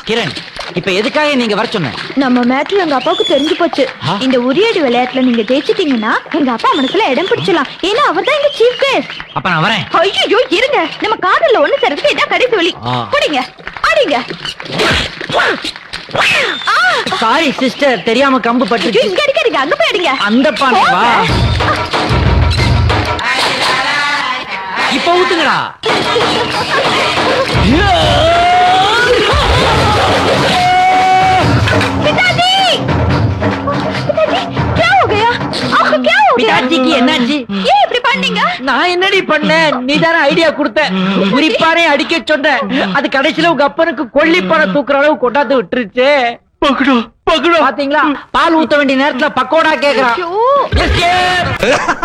கிரண் இப்ப எதுக்காக நீங்க வர சொன்ன நம்ம மேட்ரு எங்க அப்பாவுக்கு தெரிஞ்சு போச்சு ஆ? இந்த உரியடி விளையாட்டுல நீங்க ஜெயிச்சிட்டீங்கன்னா எங்க அப்பா மனசுல இடம் பிடிச்சலாம் ஏன்னா அவர் தான் எங்க சீஃப் கெஸ்ட் அப்ப நான் வரேன் ஐயோ இருங்க நம்ம காதல்ல ஒண்ணு சேர்றதுக்கு இதான் கடைசி வழி ஆ. புடிங்க ஆடிங்க சாரி சிஸ்டர் தெரியாம கம்பு ஐயோ, பட்டு இங்க அடிக்காதீங்க அங்க போய் அடிங்க அந்த பானை வா இப்ப ஊத்துங்கடா पिताजी पिताजी क्या हो गया आपको क्या हो गया பிதாஜிக்கு என்னாச்சு ஏன் இப்படி பண்ணீங்க நான் என்னடி பண்ணேன் நீ தானே ஐடியா கொடுத்த குறிப்பானே அடிக்க சொன்ன அது கடைசியில உங்க அப்பனுக்கு கொல்லிப்பானை தூக்குற அளவு கொண்டாந்து விட்டுருச்சு பகுடா பகுடா பாத்தீங்களா பால் ஊத்த வேண்டிய நேரத்துல பக்கோடா கேக்குறான் ஐயோ Escape!